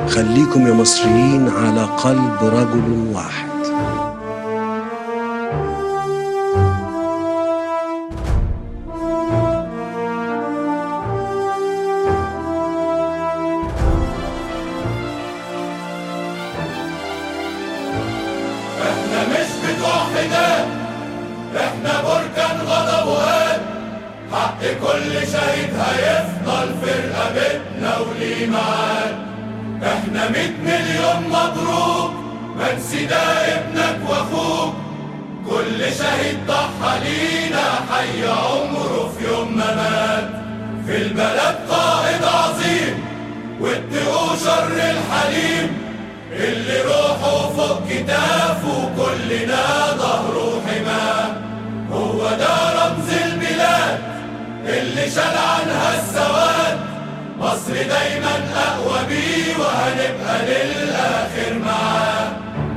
خليكم يا مصريين على قلب رجل واحد احنا مش بتوع حداد احنا بركان غضب وهاد حق كل شهيد هيفضل في رقبتنا وليه معاد احنا مية مليون مبروك منسي ده ابنك واخوك كل شهيد ضحى لينا حي عمره في يوم ما مات في البلد قائد عظيم واتقوا شر الحليم اللي روحه فوق كتافه كلنا ظهره حماه هو ده رمز البلاد اللي شال عنها السواد مصر دايما اقوى بيه وهنبقى للاخر معاه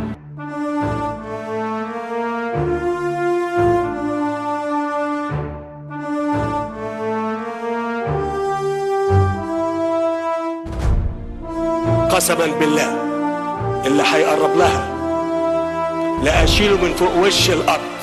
قسما بالله اللي هيقرب لها لأشيله من فوق وش الأرض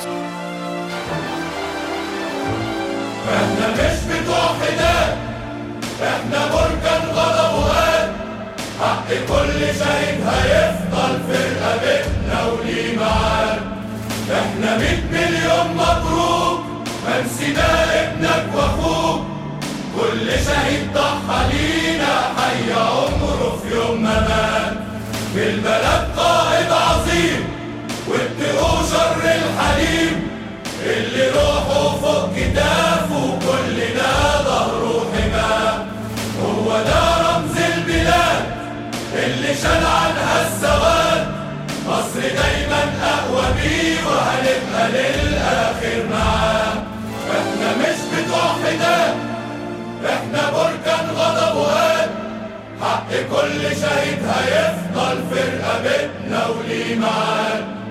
احنا مش بتوع حداد احنا بركان غضب وهاد حق كل شهيد هيفضل في رقبتنا وليه معاد احنا مية مليون مبروك منسي ده ابنك واخوك كل شهيد ضحى لينا حي عمره في يوم ما مات في البلد قائد عظيم واتقوا شر الحليم اللي روحه فوق كتافه كلنا ظهره حماه هو ده رمز البلاد اللي شال عنها السواد مصر دايما اقوى بيه وهنبقى للاخر معاه احنا مش بتوع حداد احنا بركان غضب وهاد حق كل شهيد هيفضل في رقبتنا وليه معاد